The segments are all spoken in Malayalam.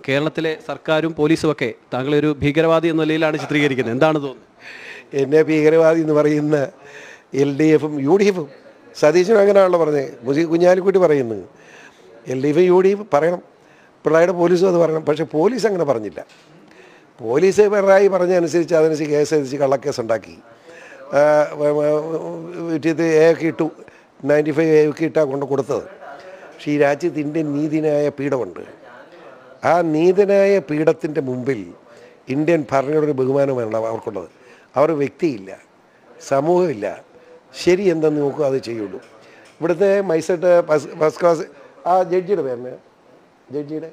കേരളത്തിലെ സർക്കാരും പോലീസും ഒക്കെ താങ്കളെ ഒരു ഭീകരവാദി എന്ന നിലയിലാണ് ചിത്രീകരിക്കുന്നത് എന്താണ് തോന്നുന്നത് എന്നെ ഭീകരവാദി എന്ന് പറയുന്ന എൽ ഡി എഫും യു ഡി എഫും സതീശനും അങ്ങനെയാണല്ലോ പറഞ്ഞത് മുസി കുഞ്ഞാലിക്കുട്ടി പറയുന്നത് എൽ ഡി എഫും യു ഡി എഫ് പറയണം പിള്ളേരുടെ പോലീസും അത് പറയണം പക്ഷേ പോലീസ് അങ്ങനെ പറഞ്ഞില്ല പോലീസ് പിണറായി പറഞ്ഞതനുസരിച്ച് അതനുസരിച്ച് കേസ് അനുസരിച്ച് കള്ളക്കേസ് ഉണ്ടാക്കി ആ, വ- വ- ഇത് എ ഒക്കെ ഇട്ടു നയൻറ്റി ഫൈവ് എ ഒക്കെ ഇട്ടാണ് കൊണ്ട് കൊടുത്തത് പക്ഷേ ഈ രാജ്യത്ത് ഇന്ത്യൻ നീതിനായ പീഠമുണ്ട് ആ നീതനായ പീഠത്തിൻ്റെ മുമ്പിൽ ഇന്ത്യൻ ഭരണയുടെ ബഹുമാനമാണ് അവർക്കുള്ളത് അവർ വ്യക്തിയില്ല സമൂഹമില്ല ശരി എന്തെന്ന് നോക്കുക അത് ചെയ്യുള്ളൂ ഇവിടുത്തെ മൈസട്ട് ഫസ്റ്റ് ഫസ്റ്റ് ക്ലാസ് ആ ജഡ്ജിയുടെ പേരിന് ജഡ്ജിയുടെ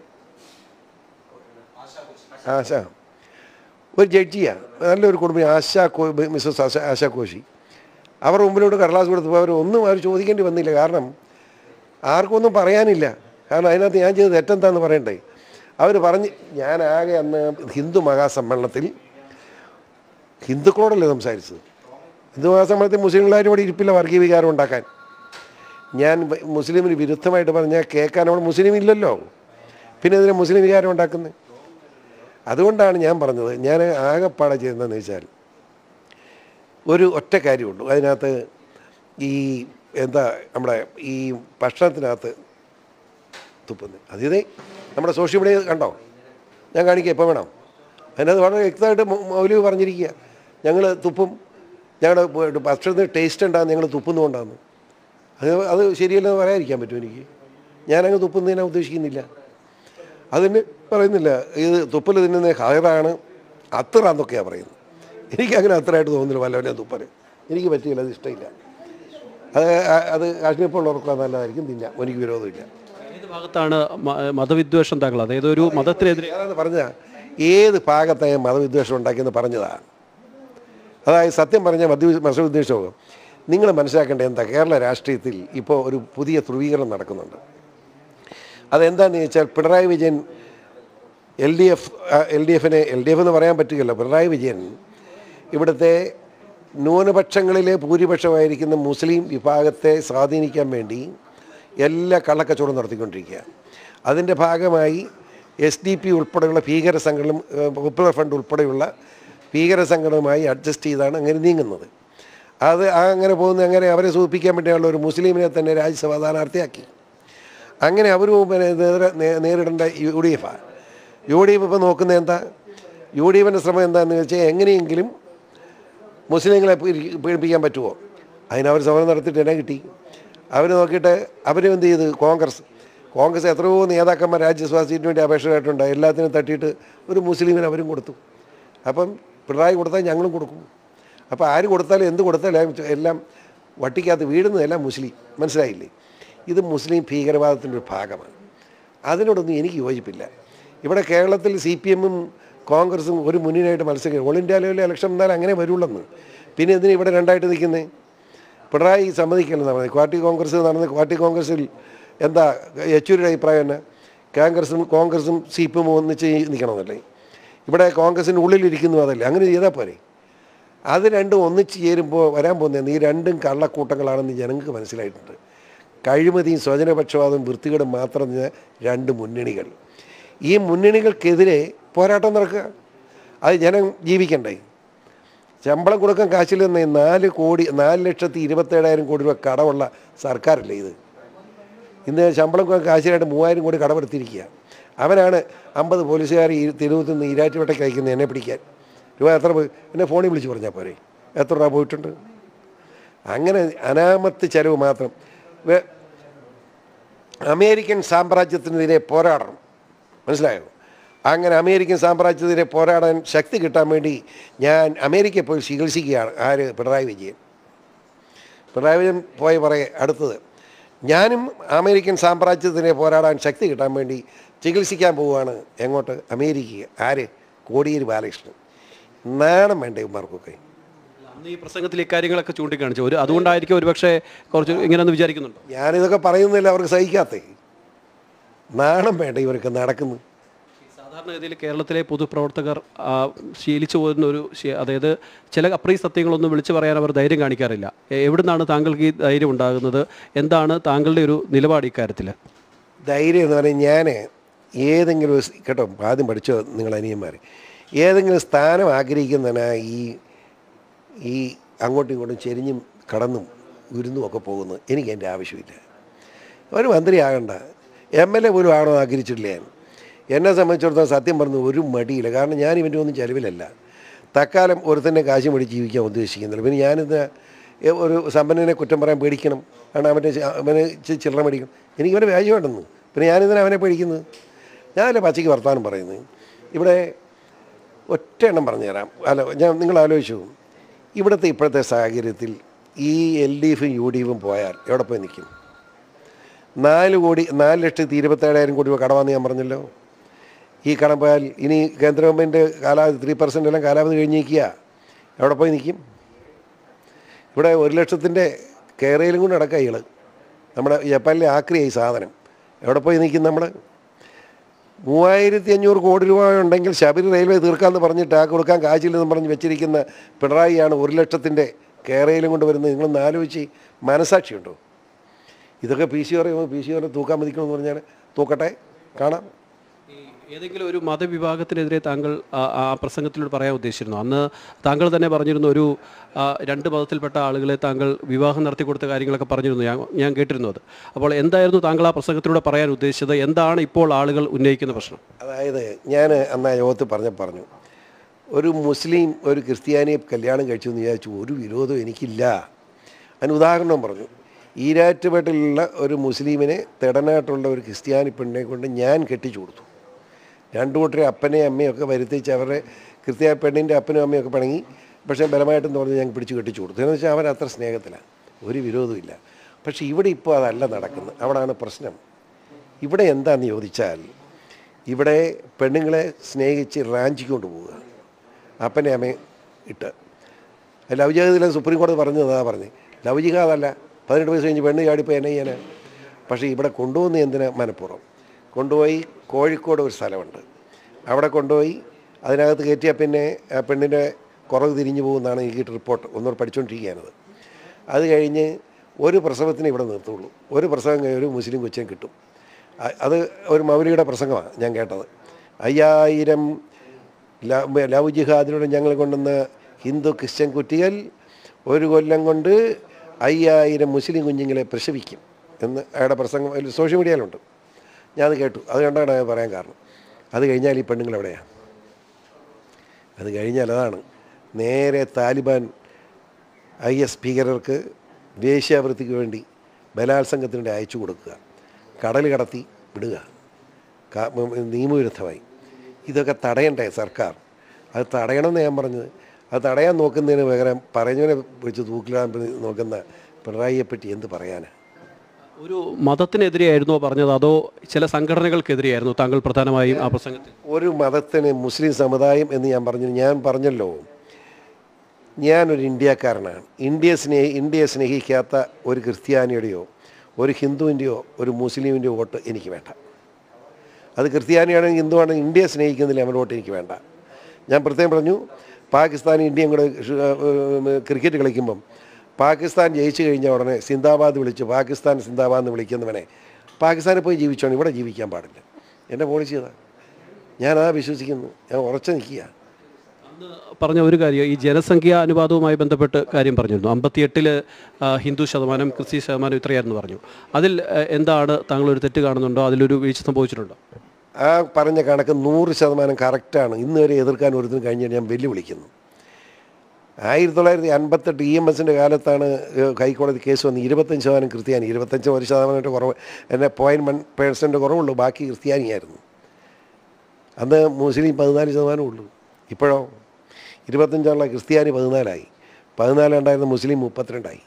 ആശ ഒരു ജഡ്ജിയാണ് നല്ലൊരു കുടുംബം ആശാ കോ മിസ്സസ് ആശ ആശാ കോശി അവർ മുമ്പിലോട്ട് കടലാസ് കൊടുത്തപ്പോൾ അവർ ഒന്നും അവർ ചോദിക്കേണ്ടി വന്നില്ല കാരണം ആർക്കും ഒന്നും പറയാനില്ല കാരണം അതിനകത്ത് ഞാൻ ചെയ്ത് തെറ്റെന്താന്ന് പറയണ്ടേ അവർ പറഞ്ഞ് ഞാൻ ആകെ അന്ന് ഹിന്ദു മഹാസമ്മേളനത്തിൽ ഹിന്ദുക്കളോടല്ലേ സംസാരിച്ചത് ഹിന്ദു മഹാസമ്മേളനത്തിൽ മുസ്ലിങ്ങളാരും ഇവിടെ ഇരിപ്പില്ല വർഗീയ വികാരം ഉണ്ടാക്കാൻ ഞാൻ വ- മുസ്ലിമിന് വിരുദ്ധമായിട്ട് പറഞ്ഞാൽ കേൾക്കാൻ അവിടെ മുസ്ലിം ഇല്ലല്ലോ പിന്നെ ഇതിനെ മുസ്ലിം വികാരം ഉണ്ടാക്കുന്നത് അതുകൊണ്ടാണ് ഞാൻ പറഞ്ഞത് ഞാൻ ആകെപ്പാടെ ചെയ്യുന്നതെന്ന് വെച്ചാൽ ഒരു ഒറ്റ കാര്യമുള്ളൂ അതിനകത്ത് ഈ എന്താ നമ്മുടെ ഈ ഭക്ഷണത്തിനകത്ത് തുപ്പുന്നത് അതിതേ നമ്മുടെ സോഷ്യൽ മീഡിയ കണ്ടോ ഞാൻ കാണിക്കാം എപ്പോൾ വേണം അതിനകത്ത് വളരെ വ്യക്തമായിട്ട് മൗ- മൗലവി പറഞ്ഞിരിക്കുക ഞങ്ങൾ തുപ്പും ഞങ്ങളുടെ ഭക്ഷണത്തിന് ടേസ്റ്റ് ഉണ്ടാകും ഞങ്ങൾ തുപ്പുന്നുകൊണ്ടാണ് അത് അത് ശരിയല്ലെന്ന് പറയാതിരിക്കാൻ പറ്റും എനിക്ക് ഞാനങ്ങ് തുപ്പുന്നതിനെ ഉദ്ദേശിക്കുന്നില്ല അതിന് പറയുന്നില്ല ഇത് തുപ്പൽ തിന്നുന്ന ഹയറാണ് അത്ര എന്നൊക്കെയാണ് പറയുന്നത് എനിക്കങ്ങനെ അത്രയായിട്ട് തോന്നുന്നില്ല വല്ലവനെ തുപ്പൽ എനിക്ക് പറ്റിയില്ല അത് ഇഷ്ടമില്ല അത് ആ- അത് കാശ്മീർ പോലുള്ളവർക്കുള്ള നല്ലതായിരിക്കും തിന്നാം എനിക്ക് വിരോധമില്ല ഏത് ഭാഗത്താണ് മ- മതവിദ്വേഷം താങ്കൾ അതായത് ഒരു മതത്തിനെതിരെ ഞാനത് പറഞ്ഞ ഏത് ഭാഗത്തായ മതവിദ്വേഷം ഉണ്ടാക്കിയെന്ന് പറഞ്ഞതാണ് അതായത് സത്യം പറഞ്ഞ മദ്യ മതവിദ്വേഷവും നിങ്ങൾ മനസ്സിലാക്കേണ്ടത് എന്താ കേരള രാഷ്ട്രീയത്തിൽ ഇപ്പോൾ ഒരു പുതിയ ധ്രുവീകരണം നടക്കുന്നുണ്ട് അതെന്താണെന്ന് ചോദിച്ചാൽ Pinarayi Vijayan L D F L D എഫിനെ എൽ ഡി എഫ് എന്ന് പറയാൻ പറ്റുകയില്ല പിണറായി വിജയൻ ഇവിടുത്തെ ന്യൂനപക്ഷങ്ങളിലെ ഭൂരിപക്ഷമായിരിക്കുന്ന മുസ്ലിം വിഭാഗത്തെ സ്വാധീനിക്കാൻ വേണ്ടി എല്ലാ കള്ളക്കച്ചവടം നടത്തിക്കൊണ്ടിരിക്കുക അതിൻ്റെ ഭാഗമായി എസ് ഡി പി ഉൾപ്പെടെയുള്ള ഭീകര സംഘടന പോപ്പുലർ ഫണ്ട് ഉൾപ്പെടെയുള്ള ഭീകര സംഘടനയുമായി അഡ്ജസ്റ്റ് ചെയ്താണ് അങ്ങനെ നീങ്ങുന്നത് അത് ആ അങ്ങനെ പോകുന്ന അങ്ങനെ അവരെ സൂചിപ്പിക്കാൻ വേണ്ടിയുള്ള ഒരു മുസ്ലിമിനെ തന്നെ രാജ്യസഭാ സ്ഥാനാർത്ഥിയാക്കി അങ്ങനെ അവർ പിന്നെ നേരെ- നേ- നേരിടേണ്ട യു ഡി എഫാണ് യു ഡി എഫ് ഇപ്പോൾ നോക്കുന്നത് എന്താ യു ഡി എഫിൻ്റെ ശ്രമം എന്താണെന്ന് വെച്ചാൽ എങ്ങനെയെങ്കിലും മുസ്ലിങ്ങളെ പീഡി- പീഡിപ്പിക്കാൻ പറ്റുമോ അതിനവർ സമരം നടത്തിയിട്ട് എന്നെ കിട്ടി അവർ നോക്കിയിട്ട് അവരും എന്ത് ചെയ്ത് കോൺഗ്രസ് കോൺഗ്രസ് എത്രയോ നേതാക്കന്മാർ രാജ്യസഭാ സീറ്റിന് വേണ്ടി അപേക്ഷയായിട്ടുണ്ട് എല്ലാത്തിനും തട്ടിയിട്ട് ഒരു മുസ്ലിമിന് അവരും കൊടുത്തു അപ്പം പിണറായി കൊടുത്താൽ ഞങ്ങളും കൊടുക്കും അപ്പോൾ ആര് കൊടുത്താലും എന്ത് കൊടുത്താലും എല്ലാം വട്ടിക്കകത്ത് വീഴുന്നതെല്ലാം മുസ്ലിം മനസ്സിലായില്ലേ ഇത് മുസ്ലിം ഭീകരവാദത്തിൻ്റെ ഒരു ഭാഗമാണ് അതിനോടൊന്നും എനിക്ക് യോജിപ്പില്ല ഇവിടെ കേരളത്തിൽ സി പി എമ്മും കോൺഗ്രസും ഒരു മുന്നിനായിട്ട് മത്സരിക്കും ഓൾ ഇന്ത്യ ലെവലിൽ ഇലക്ഷൻ വന്നാൽ അങ്ങനെ വരുള്ളെന്ന് പിന്നെ എന്തിനാ ഇവിടെ രണ്ടായിട്ട് നിൽക്കുന്നത് പിണറായി സമ്മതിക്കലെന്നാണ് പറഞ്ഞത് പാർട്ടി കോൺഗ്രസ് നടന്ന പാർട്ടി കോൺഗ്രസിൽ എന്താ യെച്ചൂരിയുടെ അഭിപ്രായം തന്നെ കോൺഗ്രസും കോൺഗ്രസും സി പി എമ്മും ഒന്നിച്ച് നിൽക്കണമെന്നല്ലേ ഇവിടെ കോൺഗ്രസിൻ്റെ ഉള്ളിലിരിക്കുന്നു അതല്ലേ അങ്ങനെ ചെയ്താൽ പോരെ അത് രണ്ടും ഒന്നിച്ച് ചേരുമ്പോൾ വരാൻ പോകുന്നത് ഈ രണ്ടും കള്ളക്കൂട്ടങ്ങളാണെന്ന് ജനങ്ങൾക്ക് മനസ്സിലായിട്ടുണ്ട് കഴിമതിയും സ്വജനപക്ഷപാതവും വൃത്തികേടും മാത്രം നിന്ന രണ്ട് മുന്നണികൾ ഈ മുന്നണികൾക്കെതിരെ പോരാട്ടം നടക്കുക അത് ജനം ജീവിക്കണ്ടേ ശമ്പളം കൊടുക്കാൻ കാശില്ലെന്ന് നാല് കോടി നാല് ലക്ഷത്തി ഇരുപത്തേഴായിരം കോടി രൂപ കടമുള്ള സർക്കാരല്ലേ ഇത് ഇന്ന് ശമ്പളം കൊടുക്കാൻ കാശിലായിട്ട് മൂവായിരം കോടി കടമെടുത്തിരിക്കുക അവനാണ് അമ്പത് പോലീസുകാർ ഈ തിരുവനന്തപുരത്ത് നിന്ന് ഈരാറ്റുപേട്ടയ്ക്ക് അയക്കുന്നത് എന്നെ പിടിക്കാൻ രൂപ എത്ര പോയി എന്നെ ഫോണിൽ വിളിച്ച് പറഞ്ഞാൽ പോരെ എത്ര രൂപ പോയിട്ടുണ്ട് അങ്ങനെ അനാമത്ത് ചെലവ് മാത്രം വേ- അമേരിക്കൻ സാമ്രാജ്യത്തിനെതിരെ പോരാടണം മനസ്സിലായോ അങ്ങനെ അമേരിക്കൻ സാമ്രാജ്യത്തിനെതിരെ പോരാടാൻ ശക്തി കിട്ടാൻ വേണ്ടി ഞാൻ അമേരിക്കയിൽ പോയി ചികിത്സിക്കുകയാണ് ആര് പിണറായി വിജയൻ പിണറായി വിജയൻ പോയി പറയെ അടുത്തത് ഞാനും അമേരിക്കൻ സാമ്രാജ്യത്തിനെതിരെ പോരാടാൻ ശക്തി കിട്ടാൻ വേണ്ടി ചികിത്സിക്കാൻ പോവുകയാണ് എങ്ങോട്ട് അമേരിക്ക ആര് കോടിയേരി ബാലകൃഷ്ണൻ നാണം വേണ്ടേ ഇവന്മാർക്കൊക്കെ അന്ന് ഈ പ്രസംഗത്തിൽ ഇക്കാര്യങ്ങളൊക്കെ ചൂണ്ടിക്കാണിച്ചു ഒരു അതുകൊണ്ടായിരിക്കും ഒരുപക്ഷെ കുറച്ച് ഇങ്ങനെയൊന്ന് വിചാരിക്കുന്നുണ്ടോ ഞാനിതൊക്കെ പറയുന്നില്ല അവർക്ക് സഹിക്കാത്തേ നാണം വേണ്ട ഇവർക്ക് നടക്കുന്നു സാധാരണഗതിയിൽ കേരളത്തിലെ പൊതുപ്രവർത്തകർ ആ, ശീലിച്ചു പോകുന്ന ഒരു ശീ- അതായത് ചില അപ്രീ സത്യങ്ങളൊന്നും വിളിച്ചു പറയാൻ അവർ ധൈര്യം കാണിക്കാറില്ല എ- എവിടുന്നാണ് താങ്കൾക്ക് ഈ ധൈര്യം ഉണ്ടാകുന്നത് എന്താണ് താങ്കളുടെ ഒരു നിലപാട് ഇക്കാര്യത്തിൽ ധൈര്യം എന്ന് പറഞ്ഞാൽ ഞാൻ ഏതെങ്കിലും ഒരു സ്- കേട്ടോ ആദ്യം പഠിച്ചോ നിങ്ങൾ അനിയന്മാർ ഏതെങ്കിലും സ്ഥാനം ആഗ്രഹിക്കുന്നതിനാ ഈ ഈ അങ്ങോട്ടും ഇങ്ങോട്ടും ചെരിഞ്ഞും കടന്നും ഉരുന്നും ഒക്കെ പോകുന്നത് എനിക്ക് എൻ്റെ ആവശ്യമില്ല ഒരു മന്ത്രി ആകണ്ട എം എൽ എ പോലും ആകണമെന്ന് ആഗ്രഹിച്ചിട്ടില്ല ഞാൻ എന്നെ സംബന്ധിച്ചിടത്തോളം സത്യം പറഞ്ഞു ഒരു മടിയില്ല കാരണം ഞാൻ ഇവൻ്റെ ഒന്നും ചെലവിലല്ല തക്കാലം ഒരുത്തന്നെ കാശ് മേടിച്ച് ജീവിക്കാൻ ഉദ്ദേശിക്കുന്നില്ല പിന്നെ ഞാനിത് എ- ഒരു സമ്പന്നനെ കുറ്റം പറയാൻ പേടിക്കണം കാരണം അവൻ്റെ ചി- അവന് ഇച്ചിരി ചില്ലറ മേടിക്കണം എനിക്ക് അവൻ്റെ വ്യാജം ഉണ്ടെന്ന് പിന്നെ ഞാനിതിനെ അവനെ പേടിക്കുന്നത് ഞാനല്ലേ പച്ചയ്ക്ക് വർത്താനം പറയുന്നത് ഇവിടെ ഒറ്റ എണ്ണം പറഞ്ഞുതരാം അല്ല ഞാൻ നിങ്ങൾ ആലോചിച്ചു ഇവിടുത്തെ ഇപ്പോഴത്തെ സാഹചര്യത്തിൽ ഈ എൽ ഡി എഫും യു ഡി എഫും പോയാൽ എവിടെ പോയി നിൽക്കും നാല് കോടി നാല് ലക്ഷത്തി ഇരുപത്തേഴായിരം കോടി രൂപ കടമാണെന്ന് ഞാൻ പറഞ്ഞല്ലോ ഈ കടം പോയാൽ ഇനി കേന്ദ്ര ഗവൺമെൻറ് കാലാവധി ത്രീ പെർസെൻ്റ് എല്ലാം കാലാവധി കഴിഞ്ഞിരിക്കുക എവിടെ പോയി നിൽക്കും ഇവിടെ ഒരു ലക്ഷത്തിൻ്റെ കേരളയിലും കൊണ്ട് നടക്കുക ഇയാൾ നമ്മുടെ ജപ്പാനിലെ ആക്രിയായി സാധനം എവിടെ പോയി നിൽക്കും നമ്മൾ മൂവായിരത്തി അഞ്ഞൂറ് കോടി രൂപ ഉണ്ടെങ്കിൽ ശബരി റെയിൽവേ തീർക്കാമെന്ന് പറഞ്ഞിട്ട് ആ കൊടുക്കാൻ കാശില്ലെന്ന് പറഞ്ഞ് വെച്ചിരിക്കുന്ന പിണറായിയാണ് ഒരു ലക്ഷത്തിൻ്റെ കേരളയിലും കൊണ്ട് വരുന്നത് നിങ്ങളൊന്ന് ആലോചിച്ച് മനസാക്ഷിയുണ്ടോ ഇതൊക്കെ പി സി പറയുമ്പോൾ പി സി ഓരെ തൂക്കാൻ മതിക്കണമെന്ന് പറഞ്ഞാൽ തൂക്കട്ടെ കാണാം ഈ ഏതെങ്കിലും ഒരു മതവിഭാഗത്തിനെതിരെ താങ്കൾ ആ- ആ പ്രസംഗത്തിലൂടെ പറയാൻ ഉദ്ദേശിച്ചിരുന്നു അന്ന് താങ്കൾ തന്നെ പറഞ്ഞിരുന്നു ഒരു ആ, രണ്ട് മതത്തിൽപ്പെട്ട ആളുകളെ താങ്കൾ വിവാഹം നടത്തി കൊടുത്ത കാര്യങ്ങളൊക്കെ പറഞ്ഞിരുന്നു ഞാൻ ഞാൻ കേട്ടിരുന്നു അത് അപ്പോൾ എന്തായിരുന്നു താങ്കൾ ആ പ്രസംഗത്തിലൂടെ പറയാൻ ഉദ്ദേശിച്ചത് എന്താണ് ഇപ്പോൾ ആളുകൾ ഉന്നയിക്കുന്ന പ്രശ്നം അതായത് ഞാൻ അന്ന് ആ യോഗത്തിൽ പറഞ്ഞ പറഞ്ഞു ഒരു മുസ്ലിം ഒരു ക്രിസ്ത്യാനിയെ കല്യാണം കഴിച്ചു എന്ന് വിചാരിച്ചു ഒരു വിരോധവും എനിക്കില്ല അതിന് ഉദാഹരണം പറഞ്ഞു ഈരാറ്റുപേട്ടിലുള്ള ഒരു മുസ്ലിമിനെ തെടനായിട്ടുള്ള ഒരു ക്രിസ്ത്യാനി പെണ്ണിനെ കൊണ്ട് ഞാൻ കെട്ടിച്ചു കൊടുത്തു രണ്ടു കൂട്ടരെ അപ്പനെയും അമ്മയും ഒക്കെ വരുത്തിച്ച് അവരുടെ ക്രിസ്ത്യാനി പെണ്ണിൻ്റെ അപ്പനും അമ്മയും ഒക്കെ പിണങ്ങി പക്ഷേ ബലമായിട്ടെന്ന് പറഞ്ഞ് ഞാൻ പിടിച്ച് കെട്ടിച്ചു കൊടുത്തു എന്ന് വെച്ചാൽ അവർ അത്ര സ്നേഹത്തിലാണ് ഒരു വിരോധമില്ല പക്ഷേ ഇവിടെ ഇപ്പോൾ അതല്ല നടക്കുന്നത് അവിടാണ് പ്രശ്നം ഇവിടെ എന്താണെന്ന് ചോദിച്ചാൽ ഇവിടെ പെണ്ണുങ്ങളെ സ്നേഹിച്ച് റാഞ്ചിക്കൊണ്ട് പോവുക അപ്പനെ അമ്മയും ഇട്ട് ലവ് ജിഹാദിലെ സുപ്രീം കോടതി പറഞ്ഞത് അതാ പറഞ്ഞത് ലവ് ജിഹാദല്ല പതിനെട്ട് വയസ്സ് കഴിഞ്ഞ് പെണ്ണ് ചാടിപ്പോൾ എന്നെ ചെയ്യാൻ പക്ഷേ ഇവിടെ കൊണ്ടുപോകുന്ന എന്തിനാ മനഃപൂർവ്വം കൊണ്ടുപോയി കോഴിക്കോട് ഒരു സ്ഥലമുണ്ട് അവിടെ കൊണ്ടുപോയി അതിനകത്ത് കയറ്റിയാൽ പിന്നെ ആ പെണ്ണിൻ്റെ കുറവ് തിരിഞ്ഞു പോകുന്നതാണ് എനിക്ക് റിപ്പോർട്ട് ഒന്നുകൂടെ പഠിച്ചുകൊണ്ടിരിക്കുകയാണത് അത് കഴിഞ്ഞ് ഒരു പ്രസവത്തിന് ഇവിടെ നിർത്തുള്ളൂ ഒരു പ്രസവം കഴിഞ്ഞ് ഒരു മുസ്ലിം കൊച്ചിനെ കിട്ടും അ- അത് ഒരു മൗലിയുടെ പ്രസംഗമാണ് ഞാൻ കേട്ടത് അയ്യായിരം ലവ് ലവ് ജിഹാദിലൂടെ ഞങ്ങൾ കൊണ്ടുവന്ന ഹിന്ദു ക്രിസ്ത്യൻ കുട്ടികൾ ഒരു കൊല്ലം കൊണ്ട് അയ്യായിരം മുസ്ലിം കുഞ്ഞുങ്ങളെ പ്രസവിക്കും എന്ന് അയാളുടെ പ്രസംഗം അതിൽ സോഷ്യൽ മീഡിയയിലുണ്ട് ഞാനത് കേട്ടു അത് കണ്ടാണ് ഞാൻ പറയാൻ കാരണം അത് കഴിഞ്ഞാൽ ഈ പെണ്ണുങ്ങൾ എവിടെയാണ് അത് കഴിഞ്ഞാൽ അതാണ് നേരെ താലിബാൻ ഐ എസ് ഭീകരർക്ക് വേശ്യാവൃത്തിക്ക് വേണ്ടി ബലാത്സംഗത്തിന് വേണ്ടി അയച്ചു കൊടുക്കുക കടൽ കടത്തി വിടുക ക- ഉം, നിയമവിരുദ്ധമായി ഇതൊക്കെ തടയണ്ടേ സർക്കാർ അത് തടയണമെന്ന് ഞാൻ പറഞ്ഞത് അത് തടയാൻ നോക്കുന്നതിന് പകരം പറഞ്ഞവനെ വിളിച്ച് തൂക്കിലാൻ നോക്കുന്ന പിണറായിയെ പറ്റി എന്ത് പറയാനാണ് ഒരു മതത്തിനെതിരെയായിരുന്നോ പറഞ്ഞത് അതോ ചില സംഘടനകൾക്കെതിരെയായിരുന്നു താങ്കൾ പ്രധാനമായും ആ പ്രസംഗത്തിൽ ഒരു മതത്തിന് മുസ്ലിം സമുദായം എന്ന് ഞാൻ പറഞ്ഞു ഞാൻ പറഞ്ഞല്ലോ ഞാനൊരു ഇന്ത്യക്കാരനാണ് ഇന്ത്യ സ്നേഹി ഇന്ത്യയെ സ്നേഹിക്കാത്ത ഒരു ക്രിസ്ത്യാനിയുടെയോ ഒരു ഹിന്ദുവിൻ്റെയോ ഒരു മുസ്ലിമിൻ്റെയോ വോട്ട് എനിക്ക് വേണ്ട അത് ക്രിസ്ത്യാനിയാണെങ്കിൽ ഹിന്ദുവാണെങ്കിൽ ഇന്ത്യയെ സ്നേഹിക്കുന്നില്ല അവൻ്റെ വോട്ട് എനിക്ക് വേണ്ട ഞാൻ പ്രത്യേകം പറഞ്ഞു പാകിസ്ഥാൻ ഇന്ത്യയും കൂടെ ഷ്- ഏഹ് ക്രിക്കറ്റ് കളിക്കുമ്പം പാകിസ്ഥാൻ ജയിച്ചു കഴിഞ്ഞ ഉടനെ സിന്ദാബാദ് വിളിച്ച് പാകിസ്ഥാൻ സിന്ദാബാദ് എന്ന് വിളിക്കുന്നവനെ പാകിസ്ഥാനിൽ പോയി ജീവിച്ചോണം ഇവിടെ ജീവിക്കാൻ പാടില്ല എൻ്റെ പോളിസി അതാ ഞാനതാ വിശ്വസിക്കുന്നു ഞാൻ ഉറച്ചു നിൽക്കുക അന്ന് പറഞ്ഞ ഒരു കാര്യം ഈ ജനസംഖ്യാ അനുപാതവുമായി ബന്ധപ്പെട്ട് കാര്യം പറഞ്ഞിരുന്നു അമ്പത്തിയെട്ടില് ഹിന്ദു ശതമാനം ക്രിസ്ത്യൻ ശതമാനം ഇത്രയായിരുന്നു പറഞ്ഞു അതിൽ ആ, എന്താണ് താങ്കൾ ഒരു തെറ്റ് കാണുന്നുണ്ടോ അതിലൊരു വീഴ്ച സംഭവിച്ചിട്ടുണ്ടോ ആ പറഞ്ഞ കണക്ക് നൂറ് ശതമാനം കറക്റ്റാണ് ഇന്ന് വരെ എതിർക്കാൻ ഒരുത്തിനും കഴിഞ്ഞാൽ ഞാൻ വെല്ലുവിളിക്കുന്നു ആയിരത്തി തൊള്ളായിരത്തി അൻപത്തെട്ട് ഇ എം എസിൻ്റെ കാലത്താണ് ഏഹ്, ഹൈക്കോടതി കേസ് വന്ന് ഇരുപത്തഞ്ച് ശതമാനം ക്രിസ്ത്യാനി ഇരുപത്തഞ്ച് ഒരു ശതമാനമായിട്ട് കുറവ് എന്നെ പോയിൻറ്റ് വൺ പേഴ്സൻ്റ് കുറവുള്ളൂ ബാക്കി ക്രിസ്ത്യാനിയായിരുന്നു അന്ന് മുസ്ലിം പതിനാല് ശതമാനം ഉള്ളൂ ഇപ്പോഴോ ഇരുപത്തഞ്ചുള്ള ക്രിസ്ത്യാനി പതിനാലായി പതിനാലുണ്ടായിരുന്ന മുസ്ലിം മുപ്പത്തിരണ്ടായി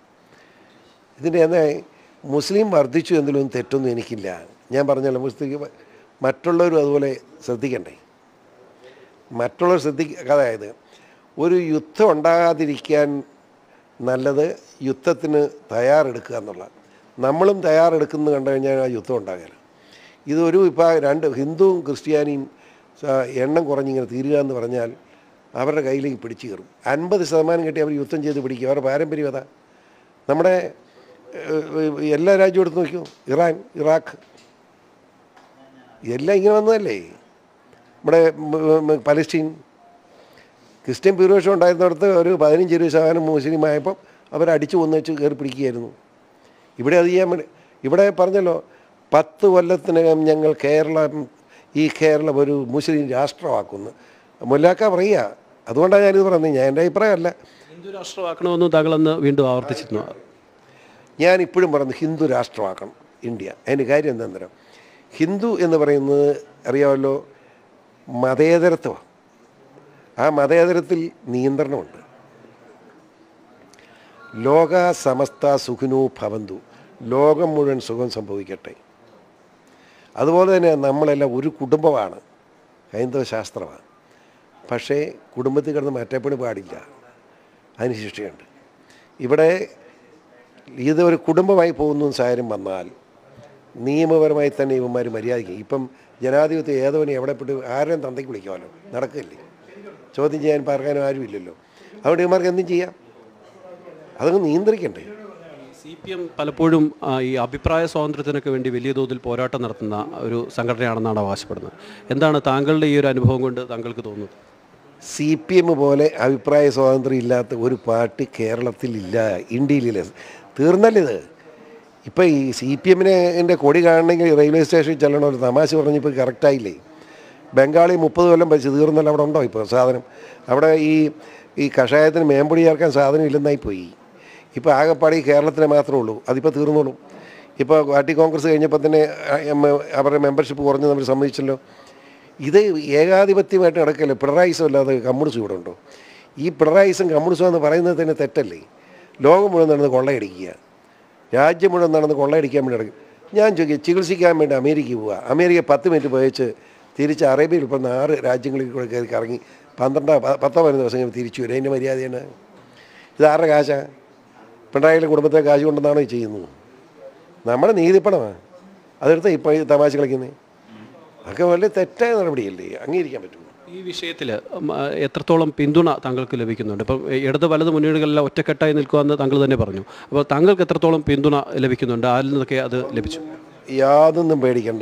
ഇതിൻ്റെ എന്നാ മുസ്ലിം വർദ്ധിച്ചു എന്നതിലൊന്നും തെറ്റൊന്നും എനിക്കില്ല ഞാൻ പറഞ്ഞല്ലോ മുസ്ലിം മറ്റുള്ളവരും അതുപോലെ ശ്രദ്ധിക്കണ്ടേ മറ്റുള്ളവർ ശ്രദ്ധിക്ക അതായത് ഒരു യുദ്ധം ഉണ്ടാകാതിരിക്കാൻ നല്ലത് യുദ്ധത്തിന് തയ്യാറെടുക്കുക എന്നുള്ള നമ്മളും തയ്യാറെടുക്കുന്നത് കണ്ടു കഴിഞ്ഞാൽ ആ യുദ്ധം ഉണ്ടാകില്ല ഇതൊരു ഇപ്പോൾ രണ്ട് ഹിന്ദുവും ക്രിസ്ത്യാനിയും സ- എണ്ണം കുറഞ്ഞിങ്ങനെ തീരുക എന്ന് പറഞ്ഞാൽ അവരുടെ കയ്യിലേക്ക് പിടിച്ചു കയറും അൻപത് ശതമാനം കിട്ടി അവർ യുദ്ധം ചെയ്ത് പിടിക്കും അവരുടെ പാരമ്പര്യം അതാ നമ്മുടെ ഏഹ്, എല്ലാ രാജ്യവും എടുത്ത് നോക്കൂ ഇറാൻ ഇറാഖ് ഇതെല്ലാം ഇങ്ങനെ വന്നതല്ലേ നമ്മുടെ മ- മ- പലസ്തീൻ ക്രിസ്ത്യൻ ഭൂരിപക്ഷം ഉണ്ടായിരുന്നിടത്ത് ഒരു പതിനഞ്ച് ഇരുപത് ശതമാനം മുസ്ലിം ആയപ്പം അവരടിച്ചു കൊന്നു വെച്ച് കയറി പിടിക്കുകയായിരുന്നു ഇവിടെ അത് ചെയ്യാൻ വേണ്ടി ഇവിടെ പറഞ്ഞല്ലോ പത്ത് കൊല്ലത്തിനകം ഞങ്ങൾ കേരളം ഈ കേരളം ഒരു മുസ്ലിം രാഷ്ട്രമാക്കുന്നു മുല്ലാക്ക പറയുക അതുകൊണ്ടാണ് ഞാനിത് പറയുന്നത് ഞാൻ എൻ്റെ അഭിപ്രായമല്ല ഹിന്ദു രാഷ്ട്രമാക്കണമെന്ന് താങ്കൾ അന്ന് വീണ്ടും ആവർത്തിച്ചിരുന്നു ഞാൻ ഇപ്പോഴും പറയുന്നത് ഹിന്ദു രാഷ്ട്രമാക്കണം ഇന്ത്യ അതിന് കാര്യം എന്താണെന്നറിയാം ഹിന്ദു എന്ന് പറയുന്നത് അറിയാമല്ലോ മതേതരത്വമാണ് ആ മതേതരത്തിൽ നിയന്ത്രണമുണ്ട് ലോക സമസ്ത സുഖിനോ ഭവന്തു ലോകം മുഴുവൻ സുഖം സംഭവിക്കട്ടെ അതുപോലെ തന്നെ നമ്മളെല്ലാം ഒരു കുടുംബമാണ് ഹൈന്ദവ ശാസ്ത്രമാണ് പക്ഷേ കുടുംബത്തിൽ കിടന്ന് മറ്റേപ്പണി പാടില്ല അതിന് ശിക്ഷയുണ്ട് ഇവിടെ ഇത് ഒരു കുടുംബമായി പോകുന്ന സാഹചര്യം വന്നാൽ നിയമപരമായി തന്നെ ഇവന്മാർ മര്യാദയ്ക്ക് ഇപ്പം ജനാധിപത്യം ഏതവനെ എവിടെ പെട്ട് ആരെയും തന്തയ്ക്ക് വിളിക്കാമല്ലോ നടക്കില്ലേ ചോദ്യം ചെയ്യാൻ പറയാനും ആരുമില്ലല്ലോ അതുകൊണ്ട് ഇവന്മാർക്ക് എന്തും ചെയ്യാം അതങ്ങ് നിയന്ത്രിക്കണ്ടേ സി പി എം പലപ്പോഴും ആ, ഈ അഭിപ്രായ സ്വാതന്ത്ര്യത്തിനൊക്കെ വേണ്ടി വലിയ തോതിൽ പോരാട്ടം നടത്തുന്ന ഒരു സംഘടനയാണെന്നാണ് അവകാശപ്പെടുന്നത് എന്താണ് താങ്കളുടെ ഈ ഒരു അനുഭവം കൊണ്ട് താങ്കൾക്ക് തോന്നുന്നത് സി പി എം പോലെ അഭിപ്രായ സ്വാതന്ത്ര്യം ഇല്ലാത്ത ഒരു പാർട്ടി കേരളത്തിലില്ല ഇന്ത്യയിലില്ല തീർന്നല്ലിത് ഇപ്പം ഈ സി പി എമ്മിനെ എൻ്റെ കൊടി കാണണമെങ്കിൽ റെയിൽവേ സ്റ്റേഷനിൽ ചെല്ലണം ഒരു തമാശ പറഞ്ഞപ്പോൾ കറക്റ്റായില്ലേ ബംഗാളി മുപ്പത് കൊല്ലം വെച്ച് തീർന്നല്ലോ അവിടെ ഉണ്ടോ ഇപ്പോൾ സാധനം അവിടെ ഈ ഈ കഷായത്തിന് മേമ്പൊടി ചേർക്കാൻ സാധനം ഇല്ലെന്നായി പോയി ഇപ്പോൾ ആകെപ്പാടി കേരളത്തിന് മാത്രമേ ഉള്ളൂ അതിപ്പോൾ തീർന്നോളും ഇപ്പോൾ പാർട്ടി കോൺഗ്രസ് കഴിഞ്ഞപ്പോൾ തന്നെ ആ, എം, അവരുടെ മെമ്പർഷിപ്പ് കുറഞ്ഞ് നമ്മൾ സമ്മതിച്ചല്ലോ ഇത് ഏകാധിപത്യമായിട്ട് നടക്കല്ലേ പിണറായിസം അല്ലാതെ കമ്മ്യൂണിസം ഇവിടെ ഉണ്ടോ ഈ പിണറായിസം കമ്മ്യൂണിസം എന്ന് പറയുന്നത് തന്നെ തെറ്റല്ലേ ലോകം മുഴുവൻ നടന്ന് കൊള്ളയടിക്കുക രാജ്യം മുഴുവൻ നടന്ന് കൊള്ളയടിക്കാൻ വേണ്ടി നടക്കും ഞാൻ ചോദിക്കുക ചികിത്സിക്കാൻ വേണ്ടി അമേരിക്കയിൽ പോവുക അമേരിക്ക പത്ത് മിനിറ്റ് പോയിച്ച് തിരിച്ച് അറേബ്യയിൽ ഇപ്പം ആറ് രാജ്യങ്ങളിൽ കൂടെ കയറി കറങ്ങി പന്ത്രണ്ടോ പ- പത്തോ പതിനൊന്ന് ദിവസം കഴിഞ്ഞ് തിരിച്ചു വരും അതിൻ്റെ മര്യാദയാണ് ഇത് ആരുടെ കാശാ പിണറായിയുടെ കുടുംബത്തെ കാശ് കൊണ്ടെന്നാണോ ഈ ചെയ്യുന്നത് നമ്മുടെ നീതിപ്പണമാണ് അതെടുത്ത് ഇപ്പോൾ ഈ തമാശ കളിക്കുന്നത് അതൊക്കെ വലിയ തെറ്റായ നടപടിയല്ലേ അംഗീകരിക്കാൻ പറ്റുമോ ഈ വിഷയത്തിൽ എത്രത്തോളം പിന്തുണ താങ്കൾക്ക് ലഭിക്കുന്നുണ്ട് ഇപ്പം ഇടത് വലത് മുന്നണികളെല്ലാം ഒറ്റക്കെട്ടായി നിൽക്കുമെന്ന് താങ്കൾ തന്നെ പറഞ്ഞു അപ്പോൾ താങ്കൾക്ക് എത്രത്തോളം പിന്തുണ ലഭിക്കുന്നുണ്ട് ആരിൽ നിന്നൊക്കെ അത് ലഭിച്ചു യാതൊന്നും പേടിക്കണ്ട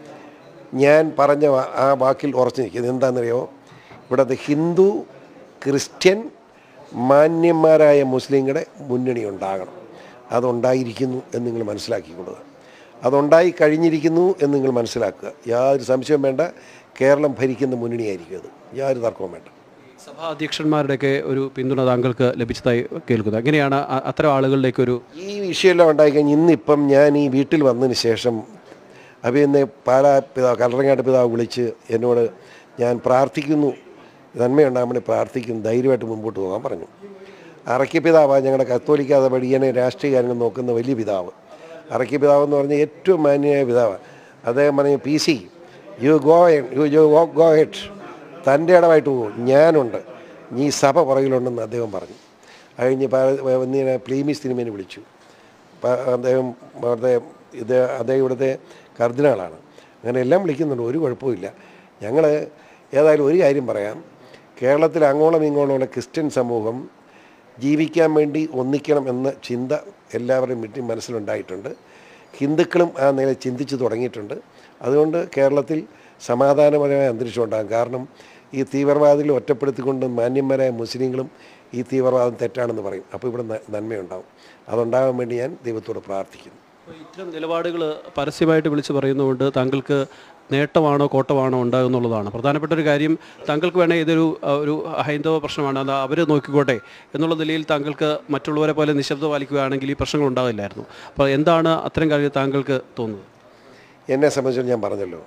ഞാൻ പറഞ്ഞ വാ- ആ വാക്കിൽ ഉറച്ചു നിൽക്കുന്നത് എന്താണെന്നറിയോ ഇവിടുത്തെ ഹിന്ദു ക്രിസ്ത്യൻ മാന്യന്മാരായ മുസ്ലിങ്ങളുടെ മുന്നണി ഉണ്ടാകണം അതുണ്ടായിരിക്കുന്നു എന്ന് നിങ്ങൾ മനസ്സിലാക്കിക്കൊള്ളുക അതുണ്ടായി കഴിഞ്ഞിരിക്കുന്നു എന്ന് നിങ്ങൾ മനസ്സിലാക്കുക യാതൊരു സംശയവും വേണ്ട കേരളം ഭരിക്കുന്ന മുന്നണിയായിരിക്കും അത് യാതൊരു തർക്കവും വേണ്ട സഭാ അധ്യക്ഷന്മാരുടെയൊക്കെ ഒരു പിന്തുണ താങ്കൾക്ക് ലഭിച്ചതായി കേൾക്കുന്നത് എങ്ങനെയാണ് അ- അത്തരം ആളുകളിലേക്ക് ഒരു ഈ വിഷയമെല്ലാം ഉണ്ടായിക്കഴിഞ്ഞ് ഇന്നിപ്പം ഞാൻ ഈ വീട്ടിൽ വന്നതിന് ശേഷം അഭിയെന്നെ പാലാ പിതാവ് കല്ലറങ്ങാട്ട് പിതാവ് വിളിച്ച് എന്നോട് ഞാൻ പ്രാർത്ഥിക്കുന്നു നന്മയുണ്ടാകാൻ വേണ്ടി പ്രാർത്ഥിക്കുന്നു ധൈര്യമായിട്ട് മുമ്പോട്ട് പോകാൻ പറഞ്ഞു അറക്കി പിതാവാണ് ഞങ്ങളുടെ കത്തോലിക്ക പടിയനെ രാഷ്ട്രീയ കാര്യങ്ങൾ നോക്കുന്ന വലിയ പിതാവ് അറക്കി പിതാവ് എന്ന് പറഞ്ഞാൽ ഏറ്റവും മാന്യനായ പിതാവ് അദ്ദേഹം പറഞ്ഞു P C you go you you go ahead തൻ്റെ ഇടമായിട്ട് പോകും ഞാനുണ്ട് നീ സഭ പുറകിലുണ്ടെന്ന് അദ്ദേഹം പറഞ്ഞു അത് കഴിഞ്ഞ് വന്നിങ്ങനെ പ്ലീമി സിനിമേനെ വിളിച്ചു പ- അദ്ദേഹം അവിടുത്തെ ഇത് അദ്ദേഹം ഇവിടുത്തെ കർദിനാളാണ് അങ്ങനെ എല്ലാം വിളിക്കുന്നുണ്ട് ഒരു കുഴപ്പമില്ല ഞങ്ങൾ ഏതായാലും ഒരു കാര്യം പറയാം കേരളത്തിൽ അങ്ങോളം ഇങ്ങോളമുള്ള ക്രിസ്ത്യൻ സമൂഹം ജീവിക്കാൻ വേണ്ടി ഒന്നിക്കണം എന്ന ചിന്ത എല്ലാവരുടെയും വീട്ടിൽ മനസ്സിലുണ്ടായിട്ടുണ്ട് ഹിന്ദുക്കളും ആ നില ചിന്തിച്ചു തുടങ്ങിയിട്ടുണ്ട് അതുകൊണ്ട് കേരളത്തിൽ സമാധാനപരമായ അന്തരീക്ഷം ഉണ്ടാകും കാരണം ഈ തീവ്രവാദികളെ ഒറ്റപ്പെടുത്തിക്കൊണ്ട് മാന്യന്മാരായ മുസ്ലിങ്ങളും ഈ തീവ്രവാദം തെറ്റാണെന്ന് പറയും അപ്പോൾ ഇവിടെ ന- നന്മയുണ്ടാവും അതുണ്ടാകാൻ വേണ്ടി ഞാൻ ദൈവത്തോട് പ്രാർത്ഥിക്കുന്നു അപ്പോൾ ഇത്തരം നിലപാടുകൾ പരസ്യമായിട്ട് വിളിച്ച് പറയുന്നതുകൊണ്ട് താങ്കൾക്ക് നേട്ടമാണോ കോട്ടമാണോ ഉണ്ടാകുന്നുള്ളതാണ് പ്രധാനപ്പെട്ട ഒരു കാര്യം താങ്കൾക്ക് വേണേൽ ഇതൊരു ആ, ഒരു ഹൈന്ദവ പ്രശ്നമാണ് അത് അവർ നോക്കിക്കോട്ടെ എന്നുള്ള നിലയിൽ താങ്കൾക്ക് മറ്റുള്ളവരെ പോലെ നിശബ്ദ പാലിക്കുകയാണെങ്കിൽ ഈ പ്രശ്നങ്ങൾ ഉണ്ടാകില്ലായിരുന്നു അപ്പോൾ എന്താണ് അത്തരം കാര്യം താങ്കൾക്ക് തോന്നുന്നത് എന്നെ സംബന്ധിച്ച് ഞാൻ പറഞ്ഞല്ലോ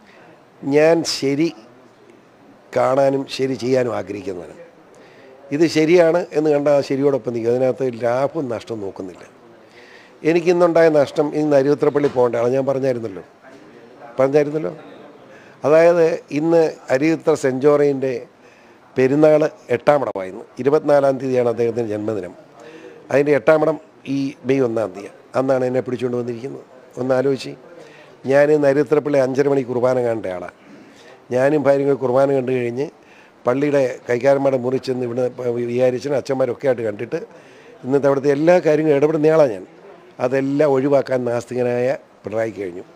ഞാൻ ശരി കാണാനും ശരി ചെയ്യാനും ആഗ്രഹിക്കുന്നവന് ഇത് ശരിയാണ് എന്ന് കണ്ട ആ ശരിയോടൊപ്പം നിൽക്കും അതിനകത്ത് ലാഭവും നഷ്ടവും നോക്കുന്നില്ല എനിക്കിന്നുണ്ടായ നഷ്ടം ഇന്ന് അരുവിത്രപ്പള്ളി പോകേണ്ട ആളെ ഞാൻ പറഞ്ഞായിരുന്നല്ലോ പറഞ്ഞായിരുന്നല്ലോ അതായത് ഇന്ന് അരിയുത്ര സെൻറ്റ് ജോറയിൻ്റെ പെരുന്നാൾ എട്ടാമടമായിരുന്നു ഇരുപത്തിനാലാം തീയതിയാണ് അദ്ദേഹത്തിൻ്റെ ജന്മദിനം അതിൻ്റെ എട്ടാമടം ഈ മെയ് ഒന്നാം തീയതി അന്നാണ് എന്നെ പിടിച്ചുകൊണ്ട് വന്നിരിക്കുന്നത് ഒന്ന് ആലോചിച്ച് ഞാൻ ഇന്ന് അരിയുത്രപ്പള്ളി അഞ്ചര മണിക്ക് കുർബാന കാണേണ്ട ആളാണ് ഞാനും ഭാര്യയും കുർബാന കണ്ടു കഴിഞ്ഞ് പള്ളിയുടെ കൈക്കാരന്മാരുടെ മുറി ചെന്ന് ഇവിടെ വിചാരിച്ചനും അച്ഛന്മാരൊക്കെ ആയിട്ട് കണ്ടിട്ട് ഇന്നത്തെ അവിടുത്തെ എല്ലാ കാര്യങ്ങളും ഇടപെടുന്നയാളാണ് ഞാൻ അതെല്ലാം ഒഴിവാക്കാൻ നാസ്തികനായ പിണറായി കഴിഞ്ഞു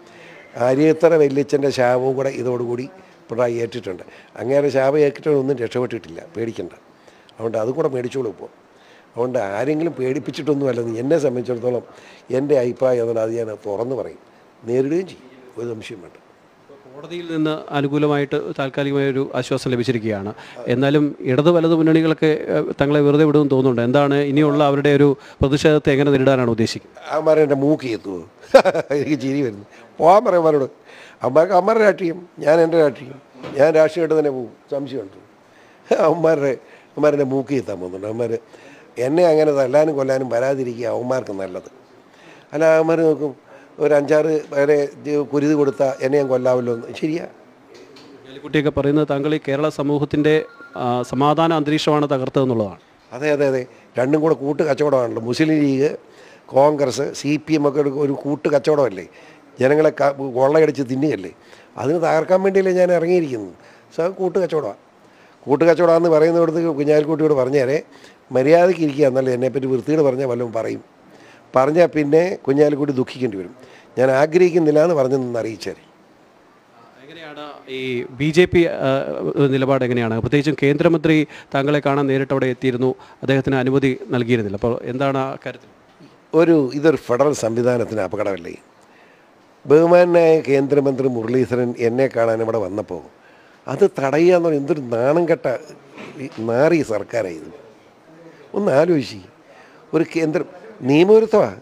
ആര്യത്തറ വല്യച്ഛൻ്റെ ശാപവും കൂടെ ഇതോടുകൂടി പിണറായി ഏറ്റിട്ടുണ്ട് അങ്ങേരെ ശാപം ഏറ്റിട്ടൊന്നും രക്ഷപ്പെട്ടിട്ടില്ല പേടിക്കണ്ട അതുകൊണ്ട് അതും കൂടെ മേടിച്ചോളൂ ഇപ്പോൾ അതുകൊണ്ട് ആരെങ്കിലും പേടിപ്പിച്ചിട്ടൊന്നും അല്ലെന്ന് എന്നെ സംബന്ധിച്ചിടത്തോളം എൻ്റെ അഭിപ്രായം അതുകൊണ്ട് അത് ഞാൻ തുറന്ന് പറയും നേരിടുകയും ചെയ്യും ഒരു സംശയം വേണ്ട കോടതിയിൽ നിന്ന് അനുകൂലമായിട്ട് താൽക്കാലികമായ ഒരു ആശ്വാസം ലഭിച്ചിരിക്കുകയാണ് എന്നാലും ഇടത് വലത് മുന്നണികളൊക്കെ ഏഹ്, തങ്ങളെ വെറുതെ വിടുമെന്ന് തോന്നുന്നുണ്ട് എന്താണ് ഇനിയുള്ള അവരുടെ ഒരു പ്രതിഷേധത്തെ എങ്ങനെ നേരിടാനാണ് ഉദ്ദേശിക്കുന്നത് അമ്മമാരെ എൻ്റെ മൂക്ക് എത്തുമോ എനിക്ക് ചിരി വരുന്നു പോകാൻ പറയാം അമ്മമാരോട് അമ്മമാർക്ക് അമ്മമാരുടെ രാഷ്ട്രീയം ഞാൻ എൻ്റെ രാഷ്ട്രീയം ഞാൻ രാഷ്ട്രീയമായിട്ട് തന്നെ പോകും സംശയമുണ്ട് അവന്മാരുടെ അവന്മാരെൻ്റെ മൂക്ക് എത്താൻ പോകുന്നുണ്ട് അവന്മാർ എന്നെ അങ്ങനെ തല്ലാനും കൊല്ലാനും വരാതിരിക്കുക അവന്മാർക്ക് നല്ലത് അല്ല അവന്മാർ നോക്കും ഒരു അഞ്ചാറ് പേരെ ഇത് കുരുതി കൊടുത്താൽ എന്നെ ഞാൻ കൊല്ലാമല്ലോ എന്ന് ശരിയാ കുട്ടിയൊക്കെ പറയുന്നത് താങ്കൾ ഈ കേരള സമൂഹത്തിൻ്റെ ആ, സമാധാന അന്തരീക്ഷമാണ് തകർത്തതെന്നുള്ളതാണ് അതെ അതെ അതെ രണ്ടും കൂടെ കൂട്ട് കച്ചവടമാണല്ലോ Muslim League Congress C P M ഒക്കെ ഒരു- ഒരു കൂട്ട് കച്ചവടമല്ലേ ജനങ്ങളെ ക- കൊള്ളയടിച്ച് തിന്നുകയല്ലേ അതിന് തകർക്കാൻ വേണ്ടിയല്ലേ ഞാൻ ഇറങ്ങിയിരിക്കുന്നത് സോ കൂട്ട് കച്ചവടമാണ് കൂട്ട് കച്ചവടമാണെന്ന് പറയുന്നിടത്ത് കുഞ്ഞാലിക്കുട്ടിയോട് പറഞ്ഞേരെ മര്യാദയ്ക്ക് ഇരിക്കുക എന്നല്ലേ എന്നെപ്പറ്റി വൃത്തിയോട് പറഞ്ഞാൽ വല്ലതും പറയും പറഞ്ഞാൽ പിന്നെ കുഞ്ഞാലിക്കുട്ടി ദുഃഖിക്കേണ്ടി വരും ഞാൻ ആഗ്രഹിക്കുന്നില്ല എന്ന് പറഞ്ഞെന്ന് അറിയിച്ചേരെ എങ്ങനെയാണ് ഈ ബി ജെ പി നിലപാട് എങ്ങനെയാണ് പ്രത്യേകിച്ചും കേന്ദ്രമന്ത്രി താങ്കളെ കാണാൻ നേരിട്ട് അവിടെ എത്തിയിരുന്നു അദ്ദേഹത്തിന് അനുമതി നൽകിയിരുന്നില്ല അപ്പോൾ എന്താണ് ആ കാര്യത്തിൽ ഒരു ഇതൊരു ഫെഡറൽ സംവിധാനത്തിന് അപകടമല്ലേ ബഹുമാനായ കേന്ദ്രമന്ത്രി മുരളീധരൻ എന്നെ കാണാൻ ഇവിടെ വന്നപ്പോൾ അത് തടയുക എന്ന് പറഞ്ഞാൽ എന്തൊരു നാണം കെട്ട ഈ നാറിയ സർക്കാരാണ് ഇത് ഒന്ന് ആലോചിച്ച് ഒരു കേന്ദ്ര നിയമവിരുദ്ധമാണ്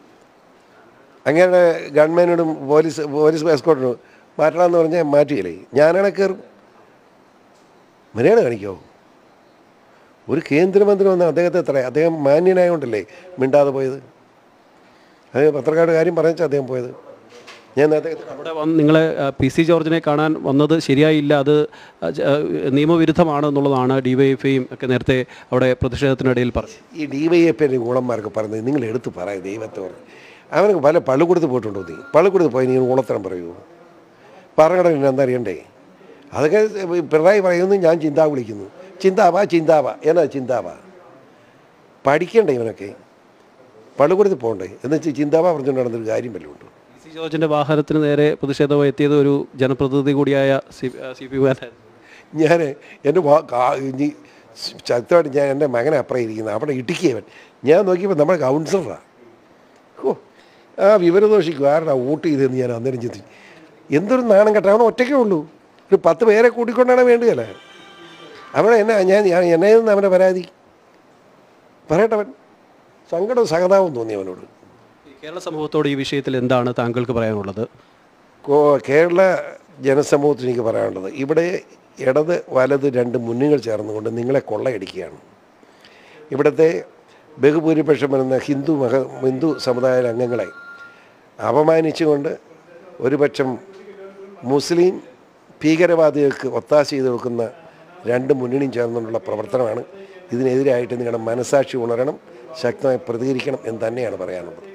അങ്ങനെ ഗവൺമെൻറ്റിനോടും പോലീസ് പോലീസ് എസ്കോട്ടിനോട് മാറ്റണമെന്ന് പറഞ്ഞാൽ മാറ്റുകയില്ലേ ഞാനാണെ കയറും മര്യാദ കാണിക്കോ ഒരു കേന്ദ്രമന്ത്രി വന്ന് അദ്ദേഹത്തെ എത്ര അദ്ദേഹം മാന്യനായോണ്ടല്ലേ മിണ്ടാതെ പോയത് അത് പത്രക്കാരുടെ കാര്യം പറഞ്ഞാൽ അദ്ദേഹം പോയത് ഞാൻ അദ്ദേഹത്തിന് അവിടെ വന്ന് നിങ്ങളെ ആ, പി സി ജോർജിനെ കാണാൻ വന്നത് ശരിയായില്ല അത് ആ, ജ- ആ, നിയമവിരുദ്ധമാണ് എന്നുള്ളതാണ് ഡി വൈ എഫ് ഐയും ഒക്കെ നേരത്തെ അവിടെ പ്രതിഷേധത്തിനിടയിൽ പറഞ്ഞു ഈ ഡി വൈ എഫ് എൻ്റെ ഗുണന്മാർക്ക് പറഞ്ഞത് നിങ്ങൾ എടുത്ത് പറയാം ദൈവത്തെ പറഞ്ഞ് അവനക്ക് പല പള്ളിക്കൂടത്ത് പോയിട്ടുണ്ടോ നീ പള്ളിക്കൂടത്ത് പോയി നീ ഊളത്തരം പറയുമോ പറഞ്ഞിട എന്താ അറിയണ്ടേ അതൊക്കെ പിണറായി പറയുന്നു ഞാൻ ചിന്താ വിളിക്കുന്നു ചിന്താവാ ചിന്താവാ എന്നാ ചിന്താവാ പഠിക്കണ്ടേ ഇവനൊക്കെ പള്ളിക്കൂടത്ത് പോകണ്ടേ എന്ന് വെച്ചാൽ ചിന്താവാ പറഞ്ഞുകൊണ്ട് നടന്നൊരു കാര്യം വല്ലതും ഉണ്ടോ പി സി ജോർജിൻ്റെ വാഹനത്തിന് നേരെ പ്രതിഷേധം എത്തിയത് ഒരു ജനപ്രതിനിധി കൂടിയായ സി സി പി മാനായിരുന്നു ഞാൻ എൻ്റെ വാ- കാ- ഇനി ശക്തമായിട്ട് ഞാൻ എൻ്റെ മകനെ അപ്പുറം ഇരിക്കുന്നത് അവിടെ ഇടുക്കിയവൻ ഞാൻ നോക്കിയപ്പോൾ നമ്മുടെ കൗൺസിലറാണ് ഓ ആ വിവരദോഷിക്കും ആരുടെ വോട്ട് ചെയ്തതെന്ന് ഞാൻ അന്നേരം ചിന്തിച്ചു എന്തൊരു നാണം കെട്ട അവൻ ഒറ്റയ്ക്കേ ഉള്ളൂ ഒരു പത്ത് പേരെ കൂട്ടിക്കൊണ്ടാണ് വേണ്ടുകയല്ല അവിടെ എന്നെ ഞാൻ ഞാൻ എന്നെ നിന്ന് അവൻ്റെ പരാതി പറയട്ടവൻ സങ്കടവും സഹതാവും തോന്നി അവനോട് ഈ കേരള സമൂഹത്തോട് ഈ വിഷയത്തിൽ എന്താണ് താങ്കൾക്ക് പറയാനുള്ളത് കോ- കേരള ജനസമൂഹത്തിന് എനിക്ക് പറയാനുള്ളത് ഇവിടെ ഇടത് വലത് രണ്ട് മുന്നുകൾ ചേർന്നുകൊണ്ട് നിങ്ങളെ കൊള്ളയടിക്കുകയാണ് ഇവിടുത്തെ ബഹുഭൂരിപക്ഷം വരുന്ന ഹിന്ദു മഹ ഹിന്ദു സമുദായ അംഗങ്ങളെ അപമാനിച്ചുകൊണ്ട് ഒരുപക്ഷം മുസ്ലിം ഭീകരവാദികൾക്ക് ഒത്താശ ചെയ്ത് കൊടുക്കുന്ന രണ്ട് മുന്നണിയും ചേർന്നുകൊണ്ടുള്ള പ്രവർത്തനമാണ് ഇതിനെതിരായിട്ട് നിങ്ങളുടെ മനസാക്ഷി ഉണരണം ശക്തമായി പ്രതികരിക്കണം എന്ന് തന്നെയാണ് പറയാനുള്ളത്